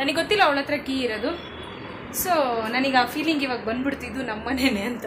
ನನಗೆ ಗೊತ್ತಿಲ್ಲ ಅವಳ ಹತ್ರ ಕೀ ಇರೋದು ಸೊ ನನಗೆ ಆ ಫೀಲಿಂಗ್ ಇವಾಗ ಬಂದ್ಬಿಡ್ತಿದ್ದು ನಮ್ಮನೇನೆ ಅಂತ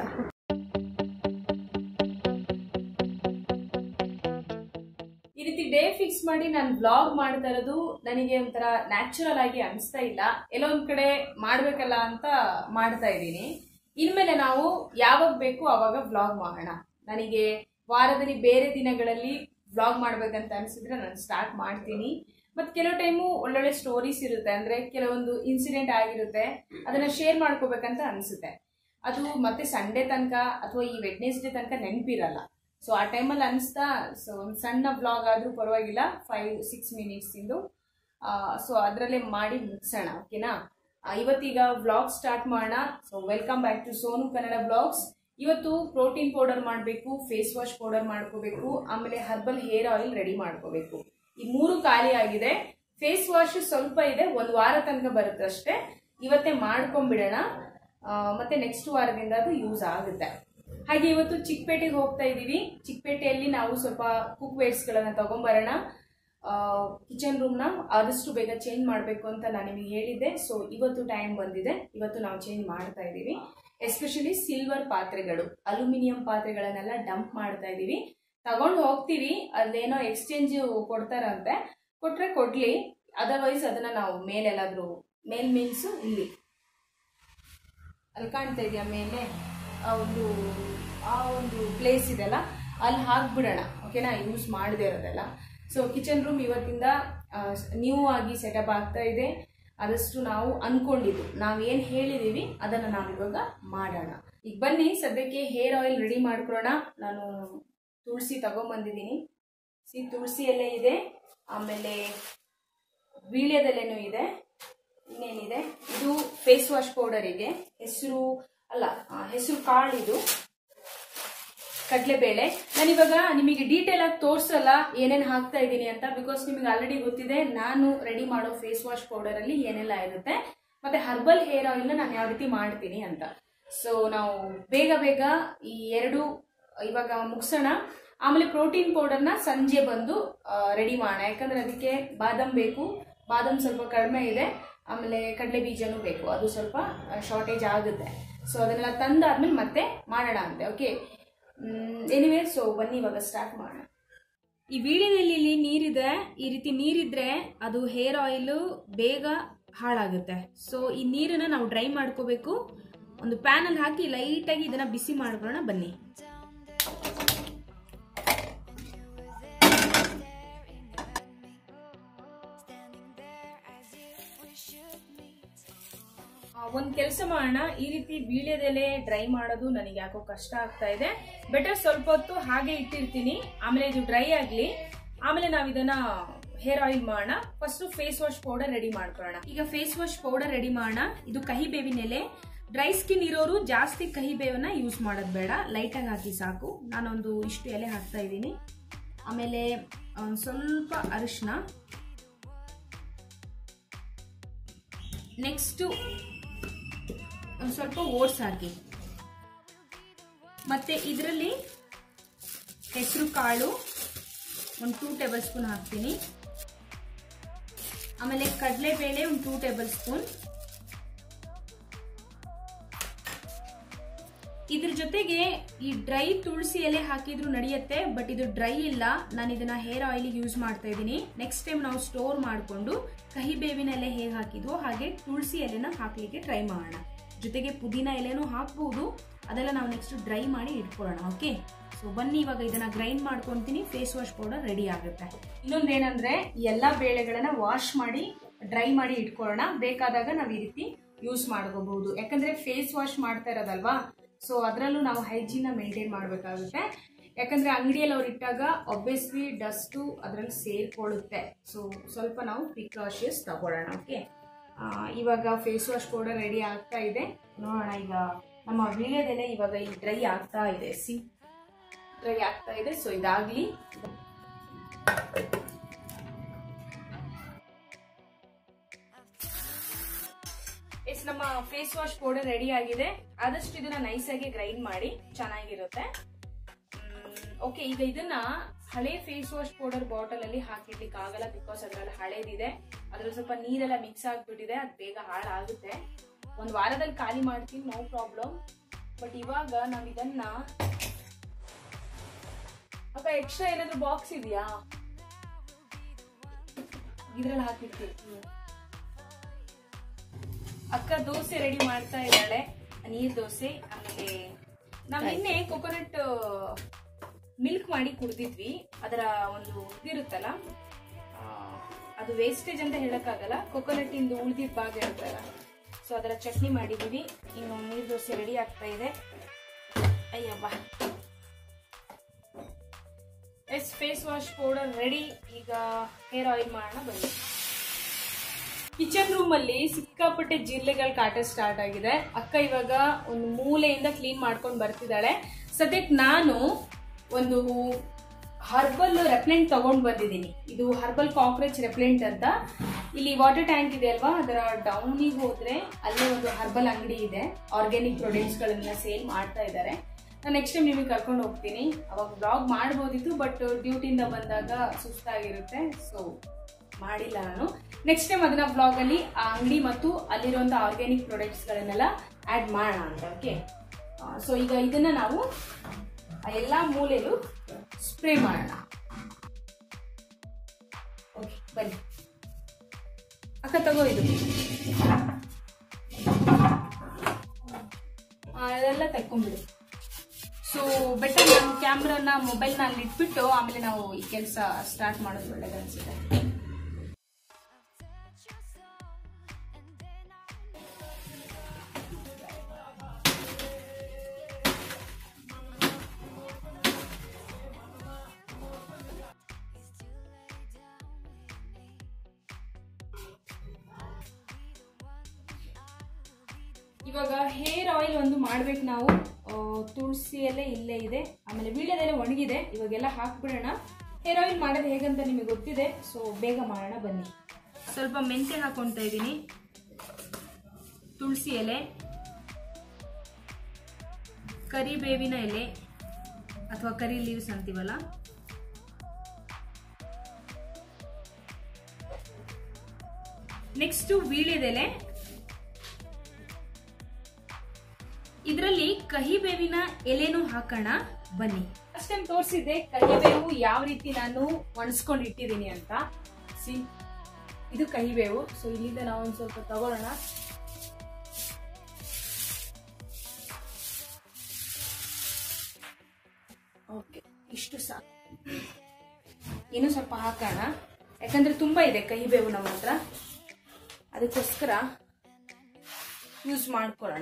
ಈ ರೀತಿ ಡೇ ಫಿಕ್ಸ್ ಮಾಡಿ ನಾನು ಬ್ಲಾಗ್ ಮಾಡ್ತಾ ಇರೋದು ನನಗೆ ಒಂಥರ ನ್ಯಾಚುರಲ್ ಆಗಿ ಅನಿಸ್ತಾ ಇಲ್ಲ ಎಲ್ಲೋ ಒಂದ್ ಕಡೆ ಮಾಡ್ಬೇಕಲ್ಲ ಅಂತ ಮಾಡ್ತಾ ಇದ್ದೀನಿ ಇನ್ಮೇಲೆ ನಾವು ಯಾವಾಗ ಬೇಕು ಅವಾಗ ಬ್ಲಾಗ್ ಮಾಡೋಣ ನನಗೆ ವಾರದಲ್ಲಿ ಬೇರೆ ದಿನಗಳಲ್ಲಿ ಬ್ಲಾಗ್ ಮಾಡ್ಬೇಕಂತ ಅನ್ಸಿದ್ರೆ ನಾನು ಸ್ಟಾರ್ಟ್ ಮಾಡ್ತೀನಿ ಮತ್ತು ಕೆಲವು ಟೈಮು ಒಳ್ಳೊಳ್ಳೆ ಸ್ಟೋರೀಸ್ ಇರುತ್ತೆ ಅಂದರೆ ಕೆಲವೊಂದು ಇನ್ಸಿಡೆಂಟ್ ಆಗಿರುತ್ತೆ ಅದನ್ನು ಶೇರ್ ಮಾಡ್ಕೋಬೇಕಂತ ಅನಿಸುತ್ತೆ ಅದು ಮತ್ತೆ ಸಂಡೇ ತನಕ ಅಥವಾ ಈ ವೆಡ್ನೆಸ್ಡೇ ತನಕ ನೆನಪಿರಲ್ಲ ಸೊ ಆ ಟೈಮಲ್ಲಿ ಅನಿಸ್ತಾ ಸೊ ಒಂದು ಸಣ್ಣ ಬ್ಲಾಗ್ ಆದರೂ ಪರವಾಗಿಲ್ಲ ಫೈವ್ ಸಿಕ್ಸ್ ಮಿನಿಟ್ಸಿಂದು ಸೊ ಅದರಲ್ಲೇ ಮಾಡಿ ಮುಗಿಸೋಣ ಓಕೆನಾ ಆ, ಇವತ್ತೀಗ ವ್ಲಾಗ್ ಸ್ಟಾರ್ಟ್ ಮಾಡೋಣ so welcome back to Sonu Kannada blogs ಇವತ್ತು ಪ್ರೋಟೀನ್ ಪೌಡರ್ ಮಾಡಬೇಕು ಫೇಸ್ ವಾಶ್ ಪೌಡರ್ ಮಾಡ್ಕೋಬೇಕು ಆಮೇಲೆ ಹರ್ಬಲ್ ಹೇರ್ ಆಯಿಲ್ ರೆಡಿ ಮಾಡ್ಕೋಬೇಕು ಈ ಮೂರು ಖಾಲಿ ಆಗಿದೆ ಫೇಸ್ ವಾಶ್ ಸ್ವಲ್ಪ ಇದೆ ಒಂದು ವಾರ ತನಕ ಬರುತ್ತೆ ಅಷ್ಟೇ ಇವತ್ತೇ ಮಾಡ್ಕೊಂಡ್ಬಿಡೋಣ ಆ, ಮತ್ತೆ ನೆಕ್ಸ್ಟ್ ವಾರದಿಂದ ಅದು ಯೂಸ್ ಆಗುತ್ತೆ ಹಾಗೆ ಇವತ್ತು ಚಿಕ್ಕಪೇಟೆಗೆ ಹೋಗ್ತಾ ಇದ್ದೀವಿ ಚಿಕ್ಕಪೇಟೆಯಲ್ಲಿ ನಾವು ಸ್ವಲ್ಪ ಕುಕ್ ವೇರ್ಸ್ಗಳನ್ನು ತಗೊಂಬರೋಣ ಕಿಚನ್ ರೂಮ್ನ ಆದಷ್ಟು ಬೇಗ ಚೇಂಜ್ ಮಾಡಬೇಕು ಅಂತ ನಾನು ನಿಮಗೆ ಹೇಳಿದ್ದೆ ಸೊ ಇವತ್ತು ಟೈಮ್ ಬಂದಿದೆ ಇವತ್ತು ನಾವು ಚೇಂಜ್ ಮಾಡ್ತಾ ಇದ್ದೀವಿ ಎಸ್ಪೆಷಲಿ ಸಿಲ್ವರ್ ಪಾತ್ರೆಗಳು ಅಲ್ಯೂಮಿನಿಯಂ ಪಾತ್ರೆಗಳನ್ನೆಲ್ಲ ಡಂಪ್ ಮಾಡ್ತಾ ಇದ್ದೀವಿ ತಗೊಂಡು ಹೋಗ್ತೀವಿ ಅಲ್ಲೇನೋ ಎಕ್ಸ್ಚೇಂಜ್ ಕೊಡ್ತಾರಂತೆ ಕೊಟ್ರೆ ಕೊಡ್ಲಿ ಅದರ್ವೈಸ್ ಅದನ್ನ ನಾವು ಮೇಲೆಲ್ಲಾದ್ರೂ ಮೇಲ್ ಮೀನ್ಸು ಇಲ್ಲಿ ಅಲ್ಲಿ ಕಾಣ್ತಾ ಇದೆಯಾ ಮೇಲೆ ಆ ಒಂದು ಆ ಒಂದು ಪ್ಲೇಸ್ ಇದೆಲ್ಲ ಅಲ್ಲಿ ಹಾಕ್ಬಿಡೋಣ ಓಕೆನಾ ಯೂಸ್ ಮಾಡದೇ ಇರೋದೆಲ್ಲ ಸೊ ಕಿಚನ್ ರೂಮ್ ಇವತ್ತಿಂದ ನ್ಯೂ ಆಗಿ ಸೆಟಪ್ ಆಗ್ತಾ ಇದೆ ಆದಷ್ಟು ನಾವು ಅನ್ಕೊಂಡಿದ್ದು ನಾವೇನು ಹೇಳಿದೀವಿ ಅದನ್ನು ನಾವಿವಾಗ ಮಾಡೋಣ ಈಗ ಬನ್ನಿ ಸದ್ಯಕ್ಕೆ ಹೇರ್ ಆಯಿಲ್ ರೆಡಿ ಮಾಡ್ಕೊಳ್ಳೋಣ ನಾನು ತುಳಸಿ ತಗೊಂಬಂದಿದ್ದೀನಿ ಸಿ ತುಳಸಿ ಎಲೆ ಇದೆ ಆಮೇಲೆ ವೀಳ್ಯದೆಲೆನೂ ಇದೆ ಇನ್ನೇನಿದೆ ಇದು ಫೇಸ್ ವಾಶ್ ಪೌಡರಿಗೆ ಹೆಸರು ಅಲ್ಲ ಹೆಸರು ಕಾಳು ಇದು ಕಡಲೆಬೇಳೆ ನಾನಿವಾಗ ನಿಮಗೆ ಡೀಟೇಲ್ ಆಗಿ ತೋರಿಸಲ್ಲ ಏನೇನು ಹಾಕ್ತಾ ಇದ್ದೀನಿ ಅಂತ ಬಿಕಾಸ್ ನಿಮಗೆ ಆಲ್ರೆಡಿ ಗೊತ್ತಿದೆ ನಾನು ರೆಡಿ ಮಾಡೋ ಫೇಸ್ ವಾಶ್ ಪೌಡರ್ ಅಲ್ಲಿ ಏನೆಲ್ಲ ಇರುತ್ತೆ ಮತ್ತೆ ಹರ್ಬಲ್ ಹೇರ್ ಆಯಿಲ್ ನಾನು ಯಾವ ರೀತಿ ಮಾಡ್ತೀನಿ ಅಂತ ಸೊ ನಾವು ಬೇಗ ಬೇಗ ಈ ಎರಡು ಇವಾಗ ಮುಗಿಸೋಣ ಆಮೇಲೆ ಪ್ರೋಟೀನ್ ಪೌಡರ್ನ ಸಂಜೆ ಬಂದು ರೆಡಿ ಮಾಡೋಣ ಯಾಕಂದ್ರೆ ಅದಕ್ಕೆ ಬಾದಾಮ್ ಬೇಕು ಬಾದಾಮ್ ಸ್ವಲ್ಪ ಕಡಿಮೆ ಇದೆ ಆಮೇಲೆ ಕಡಲೆ ಬೀಜನೂ ಬೇಕು ಅದು ಸ್ವಲ್ಪ ಶಾರ್ಟೇಜ್ ಆಗುತ್ತೆ ಸೊ ಅದನ್ನೆಲ್ಲ ತಂದಾದ್ಮೇಲೆ ಮತ್ತೆ ಮಾಡೋಣ ಅಂತೆ ಓಕೆ ಎನಿವೇ ಸೊ ಬನ್ನಿ ಇವಾಗ ಸ್ಟಾರ್ಟ್ ಮಾಡೋಣ ಈ ವೀಳ್ಯದೆಲೆಯಲ್ಲಿ ನೀರಿದೆ ಈ ರೀತಿ ನೀರಿದ್ರೆ ಅದು ಹೇರ್ ಆಯಿಲ್ ಬೇಗ ಹಾಳಾಗುತ್ತೆ ಸೊ ಈ ನೀರನ್ನ ನಾವು ಡ್ರೈ ಮಾಡ್ಕೋಬೇಕು ಒಂದು ಪ್ಯಾನಲ್ಲಿ ಹಾಕಿ ಲೈಟಾಗಿ ಇದನ್ನ ಬಿಸಿ ಮಾಡ್ಕೊಳ್ಳೋಣ ಬನ್ನಿ ಒಂದು ಕೆಲಸ ಮಾಡೋಣ ಈ ರೀತಿ ವೀಳ್ಯದೆಲೆ ಡ್ರೈ ಮಾಡೋದು ನನಗೆ ಯಾಕೋ ಕಷ್ಟ ಆಗ್ತಾ ಇದೆ ಬೆಟರ್ ಸ್ವಲ್ಪ ಹೊತ್ತು ಹಾಗೆ ಇಟ್ಟಿರ್ತೀನಿ ಆಮೇಲೆ ಇದು ಡ್ರೈ ಆಗಲಿ ಆಮೇಲೆ ನಾವು ಇದನ್ನ ಹೇರ್ ಆಯಿಲ್ ಮಾಡೋಣ first face wash powder ready ಮಾಡ್ಕೊಳ್ಳೋಣ ಈಗ ಫೇಸ್ ವಾಶ್ ಪೌಡರ್ ರೆಡಿ ಮಾಡೋಣ ಇದು ಕಹಿ ಬೇವಿನ ಎಲೆ ಡ್ರೈ ಸ್ಕಿನ್ ಇರೋರು ಜಾಸ್ತಿ ಕಹಿ ಬೇವನ್ನ ಯೂಸ್ ಮಾಡೋದು ಬೇಡ ಲೈಟಾಗಿ ಹಾಕಿ ಸಾಕು ನಾನೊಂದು ಇಷ್ಟು ಎಲೆ ಹಾಕ್ತಾ ಇದ್ದೀನಿ ಆಮೇಲೆ ಒಂದ್ ಸ್ವಲ್ಪ ಅರಿಶಿನ ನೆಕ್ಸ್ಟು ಒಂದು ಸ್ವಲ್ಪ ಓಟ್ಸ್ ಹಾಕಿ ಮತ್ತೆ ಇದರಲ್ಲಿ ಹೆಸರು ಕಾಳು ಒಂದು ಟೂ ಟೇಬಲ್ ಸ್ಪೂನ್ ಹಾಕ್ತೀನಿ ಆಮೇಲೆ ಕಡಲೆಬೇಳೆ ಒಂದು ಟೂ ಟೇಬಲ್ ಸ್ಪೂನ್ ಇದ್ರ ಜೊತೆಗೆ ಈ ಡ್ರೈ ತುಳಸಿ ಎಲೆ ಹಾಕಿದ್ರು ನಡೆಯುತ್ತೆ ಬಟ್ ಇದು ಡ್ರೈ ಇಲ್ಲ ನಾನು ಇದನ್ನ ಹೇರ್ ಆಯಿಲಿಗೆ ಯೂಸ್ ಮಾಡ್ತಾ ಇದ್ದೀನಿ ನೆಕ್ಸ್ಟ್ ಟೈಮ್ ನಾವು ಸ್ಟೋರ್ ಮಾಡಿಕೊಂಡು ಕಹಿ ಬೇವಿನ ಎಲೆ ಹೇಗೆ ಹಾಕಿದ್ವೋ ಹಾಗೆ ತುಳಸಿ ಎಲೆನ ಹಾಕ್ಲಿಕ್ಕೆ ಟ್ರೈ ಮಾಡೋಣ ಜೊತೆಗೆ ಪುದೀನ ಎಲೆನೂ ಹಾಕ್ಬೋದು ಅದೆಲ್ಲ ನಾವು ನೆಕ್ಸ್ಟ್ ಡ್ರೈ ಮಾಡಿ ಇಟ್ಕೊಳ್ಳೋಣ ಓಕೆ ಸೊ ಬನ್ನಿ ಇವಾಗ ಇದನ್ನ ಗ್ರೈಂಡ್ ಮಾಡ್ಕೊತೀನಿ ಫೇಸ್ ವಾಶ್ ಪೌಡರ್ ರೆಡಿ ಆಗುತ್ತೆ ಇನ್ನೊಂದು ಏನಂದ್ರೆ ಈ ಎಲ್ಲಾ ಬೇಳೆಗಳನ್ನ ವಾಶ್ ಮಾಡಿ ಡ್ರೈ ಮಾಡಿ ಇಟ್ಕೊಳ್ಳೋಣ ಬೇಕಾದಾಗ ನಾವು ಈ ರೀತಿ ಯೂಸ್ ಮಾಡ್ಕೋಬಹುದು ಯಾಕಂದ್ರೆ ಫೇಸ್ ವಾಶ್ ಮಾಡ್ತಾ ಇರೋದಲ್ವಾ ಸೊ ಅದರಲ್ಲೂ ನಾವು ಹೈಜೀನ್ ಮೇಂಟೈನ್ ಮಾಡಬೇಕಾಗುತ್ತೆ ಯಾಕಂದ್ರೆ ಅಂಗಡಿಯಲ್ಲಿ ಅವ್ರು ಇಟ್ಟಾಗ ಒಬ್ವಿಯಸ್ಲಿ ಡಸ್ಟು ಅದರಲ್ಲಿ ಸೇರ್ಕೊಳ್ಳುತ್ತೆ ಸೊ ಸ್ವಲ್ಪ ನಾವು ಪ್ರಿಕಾಷಿಯಸ್ ತಗೊಳ್ಳೋಣ ಓಕೆ ಇವಾಗ ಫೇಸ್ ವಾಶ್ ಪೌಡರ್ ರೆಡಿ ಆಗ್ತಾ ಇದೆ ನೋಡೋಣ ಈಗ ನಮ್ಮ ವೀಳ್ಯದೆಲೆ ಇವಾಗ ಈ ಡ್ರೈ ಆಗ್ತಾ ಇದೆ ಸಿ ಡ್ರೈ ಆಗ್ತಾ ಇದೆ ಸೊ ಇದಾಗ್ಲಿ ಎಸ್ ನಮ್ಮ ಫೇಸ್ ವಾಶ್ ಪೌಡರ್ ರೆಡಿ ಆಗಿದೆ ಆದಷ್ಟು ಇದನ್ನ ನೈಸ್ ಆಗಿ ಗ್ರೈಂಡ್ ಮಾಡಿ ಚೆನ್ನಾಗಿರುತ್ತೆ ಓಕೆ ಈಗ ಇದನ್ನ ಹಳೆ ಫೇಸ್ ವಾಶ್ ಪೌಡರ್ ಬಾಟಲ್ ಅಲ್ಲಿ ಹಾಕಿಡ್ಲಿಕ್ಕೆ ಆಗಲ್ಲ ಬಿಕಾಸ್ ಅದ್ರಲ್ಲಿ ಹಳೇದಿದೆ ಅದ್ರಲ್ಲಿ ಸ್ವಲ್ಪ ನೀರೆಲ್ಲ ಮಿಕ್ಸ್ ಆಗ್ಬಿಟ್ಟಿದೆ ಅದು ಬೇಗ ಹಾಳಾಗುತ್ತೆ ಒಂದು ವಾರದಲ್ಲಿ ಖಾಲಿ ಮಾಡ್ತೀನಿ ನೋ ಪ್ರಾಬ್ಲಮ್ ಬಟ್ ಇವಾಗ ನಾವು ಇದನ್ನ ಅಕ್ಕ ಎಕ್ಸ್ಟ್ರಾ ಏನಾದ್ರು ಬಾಕ್ಸ್ ಇದೆಯಾ ಇದ್ರಲ್ಲಿ ಹಾಕಿರ್ತೀವಿ ಅಕ್ಕ ದೋಸೆ ರೆಡಿ ಮಾಡ್ತಾ ಇದ್ದಾಳೆ ನೀರ್ ದೋಸೆ ಆಮೇಲೆ ನಾವ್ ನಿನ್ನೆ ಕೊಕೊನಟ್ ಮಿಲ್ಕ್ ಮಾಡಿ ಕುಡ್ದಿದ್ವಿ ಅದರ ಒಂದು ಇದಿರುತ್ತಲ್ಲ ಆ, ಅದು ವೇಸ್ಟೇಜ್ ಅಂತ ಹೇಳಕ್ಕಾಗಲ್ಲ ಕೊಕೊನಟ್ ಇಂದು ಉಳಿದಿದ್ದ ಭಾಗ ಇರುತ್ತಲ್ಲ ಸೊ ಅದರ ಚಟ್ನಿ ಮಾಡಿದೀವಿ ಇನ್ನು ನೀರ್ ದೋಸೆ ರೆಡಿ ಆಗ್ತಾ ಇದೆ ಅಯ್ಯವ್ವ yes face wash powder ready ಈಗ ಹೇರ್ ಆಯಿಲ್ ಮಾಡೋಣ ಬನ್ನಿ ಕಿಚನ್ ರೂಮ್ ಅಲ್ಲಿ ಸಿಕ್ಕಾಪಟ್ಟೆ ಜಿರ್ಲೆಗಳ ಕಾಟ ಸ್ಟಾರ್ಟ್ ಆಗಿದೆ ಅಕ್ಕ ಇವಾಗ ಒಂದು ಮೂಲೆಯಿಂದ ಕ್ಲೀನ್ ಮಾಡ್ಕೊಂಡು ಬರ್ತಿದ್ದಾಳೆ ಸದ್ಯಕ್ಕೆ ನಾನು ಒಂದು ಹರ್ಬಲ್ ರೆಪ್ಲೆಂಟ್ ತಗೊಂಡ್ ಬಂದಿದ್ದೀನಿ ಇದು ಹರ್ಬಲ್ ಕಾಕ್ರೋಚ್ ರೆಪ್ಲೆಂಟ್ ಅಂತ ಇಲ್ಲಿ ವಾಟರ್ ಟ್ಯಾಂಕ್ ಇದೆ ಅಲ್ವಾ ಅದರ ಡೌನಿಗೆ ಹೋದ್ರೆ ಅಲ್ಲೇ ಒಂದು ಹರ್ಬಲ್ ಅಂಗಡಿ ಇದೆ ಆರ್ಗ್ಯಾನಿಕ್ ಪ್ರಾಡಕ್ಟ್ಸ್ ಗಳನ್ನ ಸೇಲ್ ಮಾಡ್ತಾ ಇದ್ದಾರೆ ನಾನು ನೆಕ್ಸ್ಟ್ ಟೈಮ್ ನಿಮಗೆ ಕರ್ಕೊಂಡು ಹೋಗ್ತೀನಿ ಅವಾಗ ಬ್ಲಾಗ್ ಮಾಡ್ಬೋದಿತ್ತು ಬಟ್ ಡ್ಯೂಟಿಯಿಂದ ಬಂದಾಗ ಸುಸ್ತಾಗಿರುತ್ತೆ ಸೊ ಮಾಡಿಲ್ಲ ನಾನು ನೆಕ್ಸ್ಟ್ ಟೈಮ್ ಅದನ್ನ ಬ್ಲಾಗ್ ಅಲ್ಲಿ ಆ ಅಂಗಡಿ ಮತ್ತು ಅಲ್ಲಿರುವಂತ ಆರ್ಗ್ಯಾನಿಕ್ ಪ್ರಾಡಕ್ಟ್ಸ್ ಗಳನ್ನೆಲ್ಲ ಆಡ್ ಮಾಡೋಣ ಅಂತ ಓಕೆ ಸೊ ಈಗ ಇದನ್ನ ನಾವು ಆ ಎಲ್ಲಾ ಮೂಲೆಯಲ್ಲೂ ಸ್ಪ್ರೇ ಮಾಡೋಣ ಓಕೆ ಬನ್ನಿ ಅಕ್ಕ ತಗೋ ಇದು ಆ, ಅದೆಲ್ಲ ತಕ್ಕೊಂಬಿಡು ಸೊ ಬೆಟರ್ ನಾನು ಕ್ಯಾಮ್ರಾನ ಮೊಬೈಲ್ನ ಅಲ್ಲಿ ಇಟ್ಬಿಟ್ಟು ಆಮೇಲೆ ನಾವು ಈ ಕೆಲಸ ಸ್ಟಾರ್ಟ್ ಮಾಡೋದು ಒಳ್ಳೇದು ಅನ್ಸುತ್ತೆ ಇವಾಗ ಹೇರ್ ಆಯಿಲ್ ಒಂದು ಮಾಡ್ಬೇಕು ನಾವು ಆ, ತುಳಸಿ ಎಲೆ ಇಲ್ಲೇ ಇದೆ ಆಮೇಲೆ ವೀಳ್ಯದೆಲೆ ಒಣಗಿದೆ ಇವಾಗೆಲ್ಲ ಹಾಕ್ಬಿಡೋಣ ಹೇರ್ ಆಯಿಲ್ ಮಾಡೋದು ಹೇಗಂತ ನಿಮಗೆ ಗೊತ್ತಿದೆ ಸೊ ಬೇಗ ಮಾಡೋಣ ಬನ್ನಿ ಸ್ವಲ್ಪ ಮೆಂತೆ ಹಾಕೊಳ್ತಾ ಇದ್ದೀನಿ ತುಳಸಿ ಎಲೆ ಕರಿಬೇವಿನ ಎಲೆ ಅಥವಾ ಕರಿ ಲೀವ್ಸ್ ಅಂತೀವಲ್ಲ ನೆಕ್ಸ್ಟ್ ವೀಳ್ಯದೆಲೆ ಇದರಲ್ಲಿ ಕಹಿ ಬೇವಿನ ಎಲೆನೂ ಹಾಕೋಣ ಬನ್ನಿ ಫಸ್ಟ್ ಟೈಮ್ ತೋರಿಸಿದ್ದೆ ಕಹಿಬೇವು ಯಾವ ರೀತಿ ನಾನು ಒಣಸ್ಕೊಂಡು ಇಟ್ಟಿದ್ದೀನಿ ಅಂತ ಸಿ ಇದು ಕಹಿಬೇವು ಸೊ ಇಲ್ಲಿಂದ ನಾವು ಒಂದು ಸ್ವಲ್ಪ ತಗೊಳ್ಳೋಣ ಓಕೆ ಇಷ್ಟು ಸಾಕು ಇನ್ನೂ ಸ್ವಲ್ಪ ಹಾಕೋಣ ಯಾಕಂದ್ರೆ ತುಂಬಾ ಇದೆ ಕಹಿಬೇವು ನಮ್ಮ ಹತ್ರ ಅದಕ್ಕೋಸ್ಕರ ಯೂಸ್ ಮಾಡ್ಕೊಳ್ಳೋಣ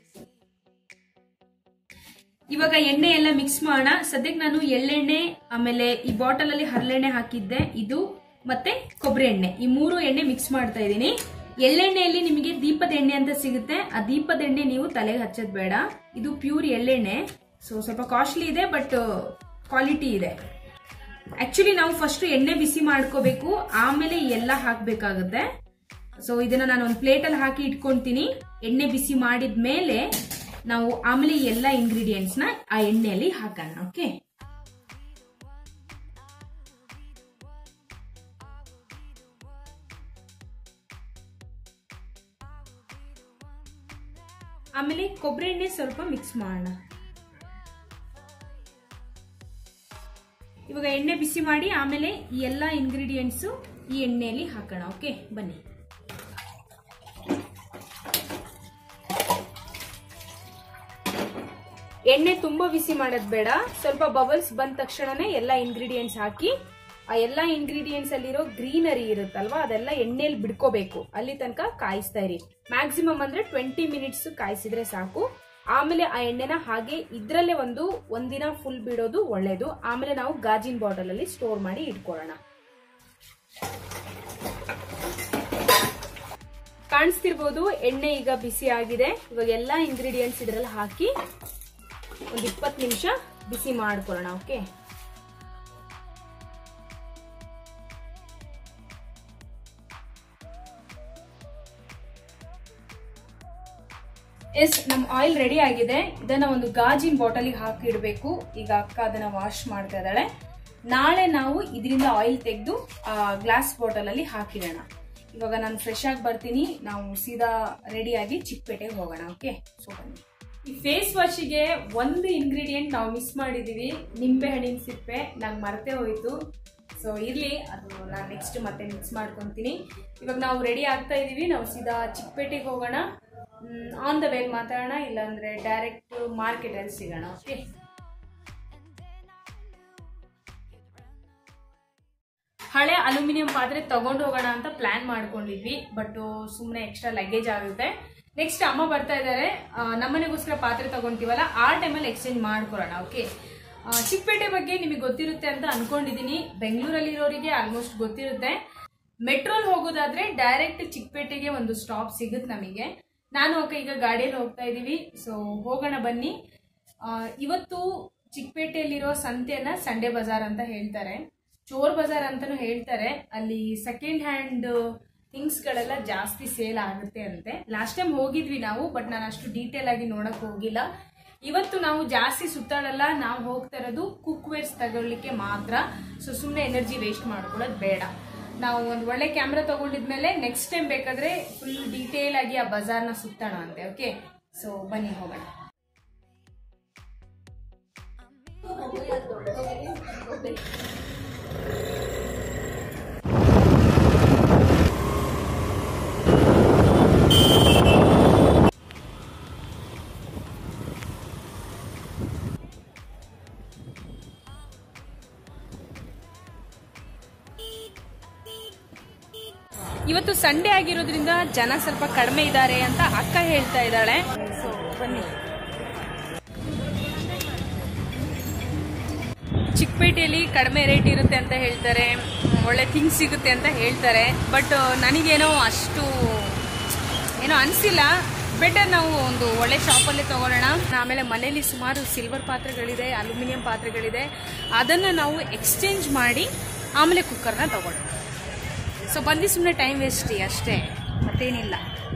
ಇವಾಗ ಎಣ್ಣೆ ಎಲ್ಲ ಮಿಕ್ಸ್ ಮಾಡೋಣ ಸದ್ಯಕ್ಕೆ ನಾನು ಎಳ್ಳೆಣ್ಣೆ ಆಮೇಲೆ ಈ ಬಾಟಲ್ ಅಲ್ಲಿ ಹರಳೆಣ್ಣೆ ಹಾಕಿದ್ದೆ ಇದು ಮತ್ತೆ ಕೊಬ್ಬರಿ ಎಣ್ಣೆ ಈ ಮೂರು ಎಣ್ಣೆ ಮಿಕ್ಸ್ ಮಾಡ್ತಾ ಇದ್ದೀನಿ ಎಳ್ಳೆಣ್ಣೆಯಲ್ಲಿ ನಿಮಗೆ ದೀಪದ ಎಣ್ಣೆ ಅಂತ ಸಿಗುತ್ತೆ ಆ ದೀಪದ ಎಣ್ಣೆ ನೀವು ತಲೆಗೆ ಹಚ್ಚೋದ್ ಬೇಡ ಇದು ಪ್ಯೂರ್ ಎಳ್ಳೆಣ್ಣೆ ಸೊ ಸ್ವಲ್ಪ ಕಾಸ್ಟ್ಲಿ ಇದೆ ಬಟ್ ಕ್ವಾಲಿಟಿ ಇದೆ ಆಕ್ಚುಲಿ ನಾವು ಫಸ್ಟ್ ಎಣ್ಣೆ ಬಿಸಿ ಮಾಡ್ಕೋಬೇಕು ಆಮೇಲೆ ಎಲ್ಲ ಹಾಕ್ಬೇಕಾಗುತ್ತೆ ಸೊ ಇದನ್ನ ನಾನು ಒಂದು ಪ್ಲೇಟಲ್ಲಿ ಹಾಕಿ ಇಟ್ಕೊಂತೀನಿ ಎಣ್ಣೆ ಬಿಸಿ ಮಾಡಿದ ಮೇಲೆ ನಾವು ಆಮೇಲೆ ಈ ಎಲ್ಲ ಇಂಗ್ರೀಡಿಯೆಂಟ್ಸ್ ನ ಆ ಎಣ್ಣೆಯಲ್ಲಿ ಹಾಕೋಣ ಓಕೆ ಆಮೇಲೆ ಕೊಬ್ಬರಿ ಎಣ್ಣೆ ಸ್ವಲ್ಪ ಮಿಕ್ಸ್ ಮಾಡೋಣ ಇವಾಗ ಎಣ್ಣೆ ಬಿಸಿ ಮಾಡಿ ಆಮೇಲೆ ಈ ಎಲ್ಲ ಇಂಗ್ರೀಡಿಯೆಂಟ್ಸು ಈ ಎಣ್ಣೆಯಲ್ಲಿ ಹಾಕೋಣ ಓಕೆ ಬನ್ನಿ ಎಣ್ಣೆ ತುಂಬಾ ಬಿಸಿ ಮಾಡೋದ್ ಬೇಡ ಸ್ವಲ್ಪ ಬಬಲ್ಸ್ ಬಂದ ತಕ್ಷಣನೇ ಎಲ್ಲ ಇಂಗ್ರೀಡಿಯೆಂಟ್ಸ್ ಹಾಕಿ ಆ ಎಲ್ಲ ಇಂಗ್ರೀಡಿಯೆಂಟ್ಸ್ ಅಲ್ಲಿರೋ ಗ್ರೀನರಿ ಇರುತ್ತಲ್ವಾ ಅದೆಲ್ಲ ಎಣ್ಣೆಯಲ್ಲಿ ಬಿಡ್ಕೋಬೇಕು ಅಲ್ಲಿ ತನಕ ಕಾಯಿಸ್ತಾ ಇರಿ ಮ್ಯಾಕ್ಸಿಮಮ್ ಅಂದ್ರೆ ಟ್ವೆಂಟಿ ಮಿನಿಟ್ಸ್ ಕಾಯಿಸಿದ್ರೆ ಸಾಕು ಆಮೇಲೆ ಆ ಎಣ್ಣೆನ ಹಾಗೆ ಇದ್ರಲ್ಲೇ ಒಂದು ಒಂದಿನ ಫುಲ್ ಬಿಡೋದು ಒಳ್ಳೇದು ಆಮೇಲೆ ನಾವು ಗಾಜಿನ ಬಾಟಲ್ ಅಲ್ಲಿ ಸ್ಟೋರ್ ಮಾಡಿ ಇಟ್ಕೊಳ್ಳೋಣ ಕಾಣಿಸ್ತಿರ್ಬೋದು ಎಣ್ಣೆ ಈಗ ಬಿಸಿ ಆಗಿದೆ ಇವಾಗ ಎಲ್ಲ ಇಂಗ್ರೀಡಿಯೆಂಟ್ಸ್ ಇದ್ರಲ್ಲಿ ಹಾಕಿ ಒಂದು ಇಪ್ಪತ್ತು ನಿಮಿಷ ಬಿಸಿ ಮಾಡ್ಕೊಳ್ಳೋಣ ಓಕೆ ಎಸ್ ನಮ್ಮ ಆಯಿಲ್ ರೆಡಿ ಆಗಿದೆ ಇದನ್ನ ಒಂದು ಗಾಜಿನ ಬಾಟಲಿಗೆ ಹಾಕಿ ಇಡಬೇಕು ಈಗ ಅಕ್ಕ ಅದನ್ನ ವಾಶ್ ಮಾಡ್ತಾ ಇದ್ದಾಳೆ ನಾಳೆ ನಾವು ಇದರಿಂದ ಆಯಿಲ್ ತೆಗೆದು ಗ್ಲಾಸ್ ಬಾಟಲ್ ಅಲ್ಲಿ ಹಾಕಿಡೋಣ ಇವಾಗ ನಾನು ಫ್ರೆಶ್ ಆಗಿ ಬರ್ತೀನಿ ನಾವು ಸೀದಾ ರೆಡಿಯಾಗಿ ಚಿಕ್ಕಪೇಟೆಗೆ ಹೋಗೋಣ ಓಕೆ ಸೊ ಬನ್ನಿ ಈ ಫೇಸ್ ವಾಶಿಗೆ ಒಂದು ಇಂಗ್ರೀಡಿಯೆಂಟ್ ನಾವು ಮಿಸ್ ಮಾಡಿದ್ದೀವಿ ನಿಂಬೆ ಹಣ್ಣಿನ ಸಿಪ್ಪೆ ನಂಗೆ ಮರ್ತೇ ಹೋಯಿತು ಸೊ ಇರಲಿ ಅದು ನಾನು ನೆಕ್ಸ್ಟ್ ಮತ್ತೆ ಮಿಕ್ಸ್ ಮಾಡ್ಕೊತೀನಿ ಇವಾಗ ನಾವು ರೆಡಿ ಆಗ್ತಾ ಇದ್ದೀವಿ ನಾವು ಸೀದಾ ಚಿಕ್ಕಪೇಟೆಗೆ ಹೋಗೋಣ ಆನ್ ದ ವೇಲ್ ಮಾತಾಡೋಣ ಇಲ್ಲಾಂದರೆ ಡೈರೆಕ್ಟ್ ಮಾರ್ಕೆಟಲ್ಲಿ ಸಿಗೋಣ ಓಕೆ ಹಳೆ ಅಲ್ಯೂಮಿನಿಯಂ ಪಾತ್ರೆ ತಗೊಂಡು ಹೋಗೋಣ ಅಂತ ಪ್ಲಾನ್ ಮಾಡ್ಕೊಂಡಿದ್ವಿ ಬಟ್ ಸುಮ್ಮನೆ ಎಕ್ಸ್ಟ್ರಾ ಲಗೇಜ್ ಆಗುತ್ತೆ ನೆಕ್ಸ್ಟ್ ಅಮ್ಮ ಬರ್ತಾ ಇದ್ದಾರೆ ನಮ್ಮನೆಗೋಸ್ಕರ ಪಾತ್ರೆ ತಗೊಂತೀವಲ್ಲ ಆ ಟೈಮಲ್ಲಿ ಎಕ್ಸ್ಚೇಂಜ್ ಮಾಡ್ಕೊಳೋಣ ಓಕೆ ಚಿಕ್ಕಪೇಟೆ ಬಗ್ಗೆ ನಿಮಗೆ ಗೊತ್ತಿರುತ್ತೆ ಅಂತ ಅನ್ಕೊಂಡಿದ್ದೀನಿ ಬೆಂಗಳೂರಲ್ಲಿರೋರಿಗೆ ಆಲ್ಮೋಸ್ಟ್ ಗೊತ್ತಿರುತ್ತೆ ಮೆಟ್ರೋಲ್ ಹೋಗೋದಾದ್ರೆ ಡೈರೆಕ್ಟ್ ಚಿಕ್ಕಪೇಟೆಗೆ ಒಂದು ಸ್ಟಾಪ್ ಸಿಗುತ್ತೆ ನಮಗೆ ನಾನು ಓಕೆ ಈಗ ಗಾಡಿಯಲ್ಲಿ ಹೋಗ್ತಾ ಇದ್ದೀವಿ ಸೊ ಹೋಗೋಣ ಬನ್ನಿ ಆ, ಇವತ್ತು ಚಿಕ್ಕಪೇಟೆಯಲ್ಲಿರೋ ಸಂತೆಯನ್ನ ಸಂಡೇ ಬಜಾರ್ ಅಂತ ಹೇಳ್ತಾರೆ ಚೋರ್ ಬಜಾರ್ ಅಂತಾನು ಹೇಳ್ತಾರೆ ಅಲ್ಲಿ ಸೆಕೆಂಡ್ ಹ್ಯಾಂಡ್ ಥಿಂಗ್ಸ್ಗಳೆಲ್ಲ ಜಾಸ್ತಿ ಸೇಲ್ ಆಗುತ್ತೆ ಅಂತೆ ಲಾಸ್ಟ್ ಟೈಮ್ ಹೋಗಿದ್ವಿ ನಾವು ಬಟ್ ನಾನು ಅಷ್ಟು ಡೀಟೇಲ್ ಆಗಿ ನೋಡಕ್ ಹೋಗಿಲ್ಲ ಇವತ್ತು ನಾವು ಜಾಸ್ತಿ ಸುತ್ತಾಡಲ್ಲ ನಾವು ಹೋಗ್ತಾ ಇರೋದು ಕುಕ್ ವೇರ್ಸ್ ತಗೊಳ್ಳಿಕ್ಕೆ ಮಾತ್ರ ಸೊ ಸುಮ್ಮನೆ ಎನರ್ಜಿ ವೇಸ್ಟ್ ಮಾಡ್ಕೊಳ್ಳೋದು ಬೇಡ ನಾವು ಒಂದು ಒಳ್ಳೆ ಕ್ಯಾಮ್ರಾ ತಗೊಂಡಿದ್ಮೇಲೆ ನೆಕ್ಸ್ಟ್ ಟೈಮ್ ಬೇಕಾದ್ರೆ ಫುಲ್ ಡೀಟೇಲ್ ಆಗಿ ಆ ಬಜಾರ್ನ ಸುತ್ತೋಣ ಅಂತೆ ಓಕೆ ಸೊ ಬನ್ನಿ ಹೋಗೋಣ ಇವತ್ತು ಸಂಡೇ ಆಗಿರೋದ್ರಿಂದ ಜನ ಸ್ವಲ್ಪ ಕಡಿಮೆ ಇದ್ದಾರೆ ಅಂತ ಅಕ್ಕ ಹೇಳ್ತಾ ಇದ್ದಾಳೆ ಸೊ ಬನ್ನಿ ಚಿಕ್ಕಪೇಟೆಯಲ್ಲಿ ಕಡಿಮೆ ರೇಟ್ ಇರುತ್ತೆ ಅಂತ ಹೇಳ್ತಾರೆ ಒಳ್ಳೆ ಥಿಂಗ್ಸ್ ಸಿಗುತ್ತೆ ಅಂತ ಹೇಳ್ತಾರೆ ಬಟ್ ನನಗೇನೋ ಅಷ್ಟು ಏನೋ ಅನಿಸಿಲ್ಲ ಬೆಟರ್ ನಾವು ಒಂದು ಒಳ್ಳೆ ಶಾಪಲ್ಲೇ ತಗೊಳ್ಳೋಣ ಆಮೇಲೆ ಮನೇಲಿ ಸುಮಾರು ಸಿಲ್ವರ್ ಪಾತ್ರೆಗಳಿದೆ ಅಲ್ಯೂಮಿನಿಯಂ ಪಾತ್ರೆಗಳಿದೆ ಅದನ್ನು ನಾವು ಎಕ್ಸ್ಚೇಂಜ್ ಮಾಡಿ ಆಮೇಲೆ ಕುಕ್ಕರ್ನ ತಗೊಳ್ಳೋಣ ಸೊ ಬಂದು ಸುಮ್ಮನೆ ಟೈಮ್ ವೇಸ್ಟ್ ಅಷ್ಟೇ ಮತ್ತೇನಿಲ್ಲ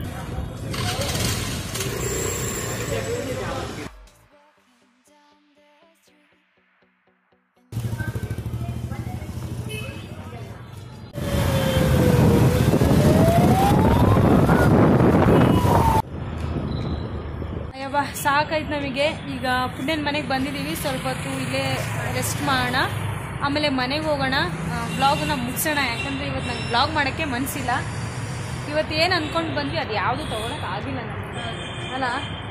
ಅಯ್ಯವ್ವ ಸಾಕಾಯ್ತು ನಮಗೆ ಈಗ ಪುಣ್ಯನ ಮನೆಗೆ ಬಂದಿದ್ದೀವಿ ಸ್ವಲ್ಪ ಹೊತ್ತು ಇಲ್ಲೇ ರೆಸ್ಟ್ ಮಾಡೋಣ ಆಮೇಲೆ ಮನೆಗೆ ಹೋಗೋಣ ವ್ಲಾಗ್ನ ಮುಗಿಸೋಣ ಯಾಕಂದರೆ ಇವತ್ತು ನಂಗೆ ವ್ಲಾಗ್ ಮಾಡೋಕ್ಕೆ ಮನಸ್ಸಿಲ್ಲ ಇವತ್ತು ಏನು ಅಂದ್ಕೊಂಡು ಬಂದ್ವಿ ಅದು ಯಾವುದು ತೊಗೊಳಕ್ಕೆ ಆಗಿಲ್ಲ ನಮಗೆ ಅಲ್ಲ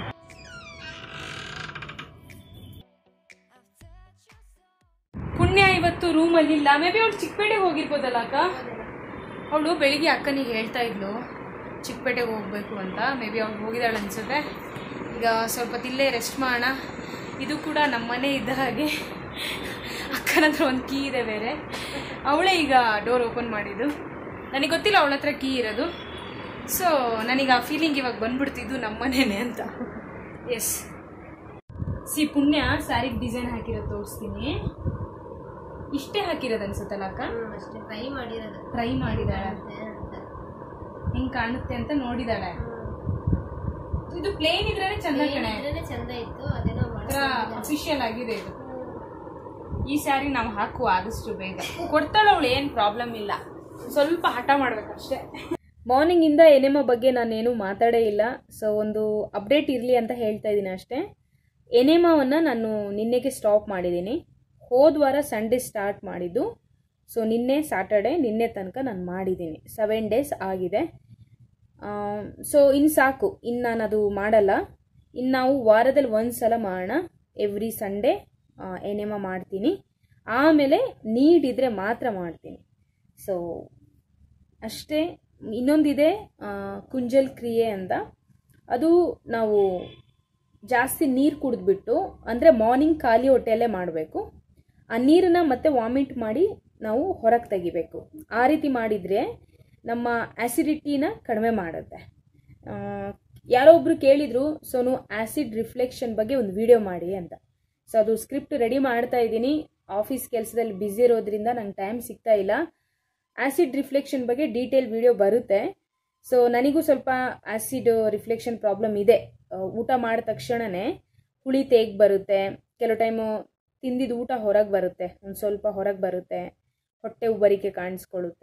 ಪುಣ್ಯ ಇವತ್ತು ರೂಮಲ್ಲಿ ಇಲ್ಲ ಮೇ ಬಿ ಅವಳು ಚಿಕ್ಕಪೇಟೆಗೆ ಹೋಗಿರ್ಬೋದಲ್ಲ ಅಕ್ಕ ಅವಳು ಬೆಳಿಗ್ಗೆ ಅಕ್ಕನಿಗೆ ಹೇಳ್ತಾ ಇದ್ಲು ಚಿಕ್ಕಪೇಟೆಗೆ ಹೋಗ್ಬೇಕು ಅಂತ ಮೇ ಬಿ ಅವ್ಳು ಹೋಗಿದ್ದಾಳೆ ಅನ್ಸುತ್ತೆ ಈಗ ಸ್ವಲ್ಪ ಹೊತ್ತು ಇಲ್ಲೇ ರೆಸ್ಟ್ ಮಾಡೋಣ ಇದು ಕೂಡ ನಮ್ಮ ಮನೆ ಇದ್ದ ಹಾಗೆ ಅಕ್ಕನ ಹತ್ರ ಒಂದು ಕೀ ಇದೆ ಬೇರೆ ಅವಳೇ ಈಗ ಡೋರ್ ಓಪನ್ ಮಾಡಿದ್ದು ನನಗೆ ಗೊತ್ತಿಲ್ಲ ಅವಳ ಹತ್ರ ಕೀ ಇರೋದು ಸೊ ನನಗೆ ಆ ಫೀಲಿಂಗ್ ಇವಾಗ ಬಂದ್ಬಿಡ್ತಿದ್ದು ನಮ್ಮ ಮನೇನೆ ಅಂತ ಎಸ್ ಸಿ ಪುಣ್ಯ ಸ್ಯಾರಿಗೆ ಡಿಸೈನ್ ಹಾಕಿರೋದು ತೋರಿಸ್ತೀನಿ ಇಷ್ಟೇ ಹಾಕಿರೋದು ಅನ್ಸುತ್ತಲ್ಲ ಅಕ್ಕ ಅಷ್ಟೇ ಫ್ರೈ ಮಾಡಿರೋದು ಟ್ರೈ ಮಾಡಿದಾಳೆ ಮತ್ತೆ ಅಂತ. ಹೆಂಗ್ ಕಾಣುತ್ತೆ ಅಂತ ನೋಡಿದಾಳೆ ಇದು ಪ್ಲೇನ್ ಇದ್ರೆ ಚಂದ ಕಣೆ ಇದ್ರೇನೆ ಚಂದ ಇತ್ತು ಅದೇನೋ ಮಾಡ್ಕೊಂಡಿದ್ದಾರೆ. ಅಫಿಷಿಯಲ್ ಆಗಿದೆ ಇದು ಈ ಸ್ಯಾರಿ ನಾವು ಹಾಕುವ ಆದಷ್ಟು ಬೇಗ ಕೊಡ್ತಾಳೆ ಅವಳು ಏನು ಪ್ರಾಬ್ಲಮ್ ಇಲ್ಲ ಸ್ವಲ್ಪ ಹಠ ಮಾಡ್ಬೇಕಷ್ಟೇ ಮಾರ್ನಿಂಗ್ ಇಂದ ಎನೆಮ ಬಗ್ಗೆ ನಾನೇನು ಮಾತಾಡೇ ಇಲ್ಲ ಸೊ ಒಂದು ಅಪ್ಡೇಟ್ ಇರಲಿ ಅಂತ ಹೇಳ್ತಾ ಇದ್ದೀನಿ ಅಷ್ಟೇ ಎನೆಮಾವನ್ನು ನಾನು ನಿನ್ನೆಗೆ ಸ್ಟಾಪ್ ಮಾಡಿದ್ದೀನಿ ಹೋದ ವಾರ ಸಂಡೇ ಸ್ಟಾರ್ಟ್ ಮಾಡಿದ್ದು ಸೊ ನಿನ್ನೆ ಸ್ಯಾಟರ್ಡೆ ನಿನ್ನೆ ತನಕ ನಾನು ಮಾಡಿದ್ದೀನಿ ಸೆವೆನ್ ಡೇಸ್ ಆಗಿದೆ ಸೊ ಇನ್ನು ಸಾಕು ಇನ್ನು ನಾನು ಅದು ಮಾಡಲ್ಲ ಇನ್ನು ನಾವು ವಾರದಲ್ಲಿ ಒಂದು ಸಲ ಮಾಡೋಣ ಎವ್ರಿ ಸಂಡೇ ಎನೆಮ ಮಾಡ್ತೀನಿ ಆಮೇಲೆ ನೀಡಿದರೆ ಮಾತ್ರ ಮಾಡ್ತೀನಿ ಸೊ ಅಷ್ಟೇ ಇನ್ನೊಂದಿದೆ ಆ, ಕುಂಜಲ್ ಕ್ರಿಯೆ ಅಂತ ಅದು ನಾವು ಜಾಸ್ತಿ ನೀರು ಕುಡಿದ್ಬಿಟ್ಟು ಅಂದರೆ ಮಾರ್ನಿಂಗ್ ಖಾಲಿ ಹೊಟ್ಟೆಯಲ್ಲೇ ಮಾಡಬೇಕು ಆ ನೀರನ್ನ ಮತ್ತೆ ವಾಮಿಟ್ ಮಾಡಿ ನಾವು ಹೊರಗೆ ತೆಗಿಬೇಕು ಆ ರೀತಿ ಮಾಡಿದರೆ ನಮ್ಮ ಆ್ಯಸಿಡಿಟಿನ ಕಡಿಮೆ ಮಾಡುತ್ತೆ ಆ, ಯಾರೋ ಒಬ್ರು ಕೇಳಿದ್ರು ಸೋನು ಆ್ಯಸಿಡ್ ರಿಫ್ಲೆಕ್ಷನ್ ಬಗ್ಗೆ ಒಂದು ವಿಡಿಯೋ ಮಾಡಿ ಅಂತ ಸೊ ಅದು ಸ್ಕ್ರಿಪ್ಟ್ ರೆಡಿ ಮಾಡ್ತಾ ಇದ್ದೀನಿ ಆಫೀಸ್ ಕೆಲಸದಲ್ಲಿ ಬ್ಯುಸಿ ಇರೋದ್ರಿಂದ ನಂಗೆ ಟೈಮ್ ಸಿಗ್ತಾ ಇಲ್ಲ ಆ್ಯಸಿಡ್ ರಿಫ್ಲೆಕ್ಷನ್ ಬಗ್ಗೆ ಡೀಟೇಲ್ ವಿಡಿಯೋ ಬರುತ್ತೆ ಸೊ ನನಗೂ ಸ್ವಲ್ಪ ಆ್ಯಸಿಡ್ ರಿಫ್ಲೆಕ್ಷನ್ ಪ್ರಾಬ್ಲಮ್ ಇದೆ ಆ, ಊಟ ಮಾಡಿದ ತಕ್ಷಣವೇ ಹುಳಿ ತೇಗ್ ಬರುತ್ತೆ ಕೆಲವು ಟೈಮು ತಿಂದಿದ್ದು ಊಟ ಹೊರಗೆ ಬರುತ್ತೆ ಒಂದು ಸ್ವಲ್ಪ ಹೊರಗೆ ಬರುತ್ತೆ ಹೊಟ್ಟೆ ಉಬ್ಬರಿಕೆ ಕಾಣಿಸ್ಕೊಳ್ಳುತ್ತೆ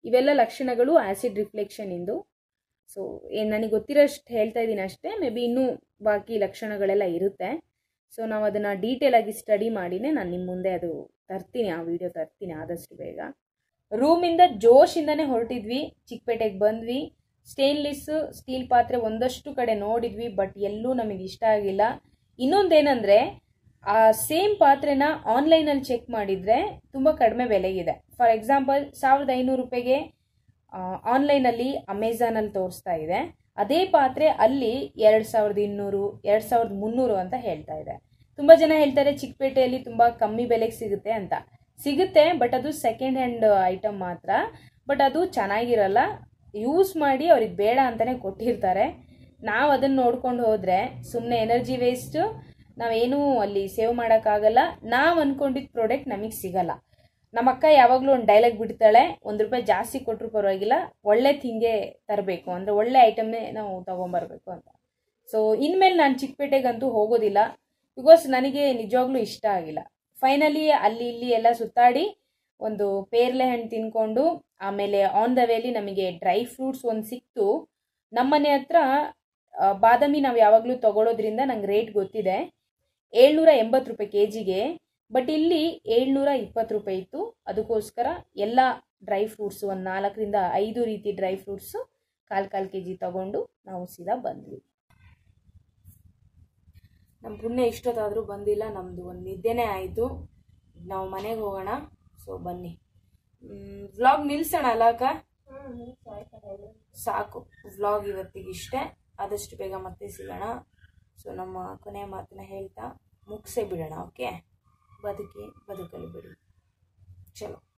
ಇವೆಲ್ಲ ಲಕ್ಷಣಗಳು ಆ್ಯಸಿಡ್ ರಿಫ್ಲೆಕ್ಷನ್ ಇಂದು ಸೊ ಏನು ನನಗೆ ಗೊತ್ತಿರೋಷ್ಟು ಹೇಳ್ತಾ ಇದ್ದೀನಿ ಅಷ್ಟೇ ಮೇ ಬಿ ಇನ್ನೂ ಬಾಕಿ ಲಕ್ಷಣಗಳೆಲ್ಲ ಇರುತ್ತೆ ಸೊ ನಾವು ಅದನ್ನು ಡೀಟೇಲಾಗಿ ಸ್ಟಡಿ ಮಾಡಿನೇ ನಾನು ನಿಮ್ಮ ಮುಂದೆ ಅದು ತರ್ತೀನಿ ಆ ವಿಡಿಯೋ ತರ್ತೀನಿ ಆದಷ್ಟು ಬೇಗ ರೂಮಿಂದ ಜೋಶಿಂದನೇ ಹೊರಟಿದ್ವಿ ಚಿಕ್ಕಪೇಟೆಗೆ ಬಂದ್ವಿ ಸ್ಟೇನ್ಲೆಸ್ ಸ್ಟೀಲ್ ಪಾತ್ರೆ ಒಂದಷ್ಟು ಕಡೆ ನೋಡಿದ್ವಿ ಬಟ್ ಎಲ್ಲೂ ನಮಗೆ ಇಷ್ಟ ಆಗಿಲ್ಲ ಇನ್ನೊಂದೇನೆಂದರೆ ಆ ಸೇಮ್ ಪಾತ್ರೆನ ಆನ್ಲೈನಲ್ಲಿ ಚೆಕ್ ಮಾಡಿದರೆ ತುಂಬ ಕಡಿಮೆ ಬೆಲೆಗಿದೆ ಫಾರ್ ಎಕ್ಸಾಂಪಲ್ ಸಾವಿರದ ಐನೂರು ರೂಪಾಯಿಗೆ ಆನ್ಲೈನಲ್ಲಿ ಅಮೆಝಾನಲ್ಲಿ ತೋರಿಸ್ತಾ ಇದೆ ಅದೇ ಪಾತ್ರೆ ಅಲ್ಲಿ ಎರಡು ಸಾವಿರದ ಇನ್ನೂರು ಎರಡು ಸಾವಿರದ ಮುನ್ನೂರು ಅಂತ ಹೇಳ್ತಾ ಇದೆ ತುಂಬ ಜನ ಹೇಳ್ತಾರೆ ಚಿಕ್ಕಪೇಟೆಯಲ್ಲಿ ತುಂಬ ಕಮ್ಮಿ ಬೆಲೆಗೆ ಸಿಗುತ್ತೆ ಅಂತ ಸಿಗುತ್ತೆ ಬಟ್ ಅದು ಸೆಕೆಂಡ್ ಹ್ಯಾಂಡ್ ಐಟಮ್ ಮಾತ್ರ ಬಟ್ ಅದು ಚೆನ್ನಾಗಿರಲ್ಲ ಯೂಸ್ ಮಾಡಿ ಅವ್ರಿಗೆ ಬೇಡ ಅಂತಲೇ ಕೊಟ್ಟಿರ್ತಾರೆ ನಾವು ಅದನ್ನು ನೋಡ್ಕೊಂಡು ಹೋದರೆ ಸುಮ್ಮನೆ ಎನರ್ಜಿ ವೇಸ್ಟು ನಾವೇನೂ ಅಲ್ಲಿ ಸೇವ್ ಮಾಡೋಕ್ಕಾಗಲ್ಲ ನಾವು ಅಂದ್ಕೊಂಡಿದ್ದ ಪ್ರಾಡಕ್ಟ್ ನಮಗೆ ಸಿಗಲ್ಲ ನಮ್ಮ ಅಕ್ಕ ಯಾವಾಗಲೂ ಒಂದು ಡೈಲಾಗ್ ಬಿಡ್ತಾಳೆ ಒಂದು ರೂಪಾಯಿ ಜಾಸ್ತಿ ಕೊಟ್ಟರು ಪರವಾಗಿಲ್ಲ ಒಳ್ಳೆ ಥಿಂಗೆ ತರಬೇಕು ಅಂದರೆ ಒಳ್ಳೆ ಐಟಮ್ನೇ ನಾವು ತೊಗೊಂಬರ್ಬೇಕು ಅಂತ ಸೊ ಇನ್ಮೇಲೆ ನಾನು ಚಿಕ್ಕಪೇಟೆಗಂತೂ ಹೋಗೋದಿಲ್ಲ ಬಿಕಾಸ್ ನನಗೆ ನಿಜವಾಗ್ಲೂ ಇಷ್ಟ ಆಗಿಲ್ಲ ಫೈನಲಿ ಅಲ್ಲಿ ಇಲ್ಲಿ ಎಲ್ಲ ಸುತ್ತಾಡಿ ಒಂದು ಪೇರ್ಲೆ ಹಣ್ಣು ತಿನ್ಕೊಂಡು ಆಮೇಲೆ ಆನ್ ದ ವೇಲಿ ನಮಗೆ ಡ್ರೈ ಫ್ರೂಟ್ಸ್ ಒಂದು ಸಿಕ್ತು ನಮ್ಮನೆ ಹತ್ರ ಆ, ಬಾದಾಮಿ ನಾವು ಯಾವಾಗಲೂ ತಗೊಳ್ಳೋದ್ರಿಂದ ನಂಗೆ ರೇಟ್ ಗೊತ್ತಿದೆ ಏಳ್ನೂರ ಎಂಬತ್ತು ರೂಪಾಯಿ ಕೆ ಜಿಗೆ ಬಟ್ ಇಲ್ಲಿ ಏಳ್ನೂರ ಇಪ್ಪತ್ತು ರೂಪಾಯಿ ಇತ್ತು ಅದಕ್ಕೋಸ್ಕರ ಎಲ್ಲ ಡ್ರೈ ಫ್ರೂಟ್ಸು ಒಂದು ನಾಲ್ಕರಿಂದ ಐದು ರೀತಿ ಡ್ರೈ ಫ್ರೂಟ್ಸು ಕಾಲು ಕಾಲು ಕೆ ಜಿ ತಗೊಂಡು ನಾವು ಸೀದಾ ಬಂದ್ವಿ ನಮ್ಮ ಪುಣ್ಯ ಇಷ್ಟೊತ್ತಾದರೂ ಬಂದಿಲ್ಲ ನಮ್ಮದು ಒಂದು ನಿದ್ದೆನೇ ಆಯಿತು ನಾವು ಮನೆಗೆ ಹೋಗೋಣ ಸೊ ಬನ್ನಿ ವ್ಲಾಗ್ ನಿಲ್ಸೋಣ ಅಲ್ಲ ಅಕ್ಕ ಸಾಕು ವ್ಲಾಗ್ ಇವತ್ತಿಗೆ ಇಷ್ಟೇ ಆದಷ್ಟು ಬೇಗ ಮತ್ತೆ ಸಿಗೋಣ ಸೊ ನಮ್ಮ ಕೊನೆಯ ಮಾತನ್ನ ಹೇಳ್ತಾ ಮುಗಿಸೇ ಬಿಡೋಣ ಓಕೆ ಬದುಕಿ ಬದುಕಲು ಬಿಡಿ ಚಲೋ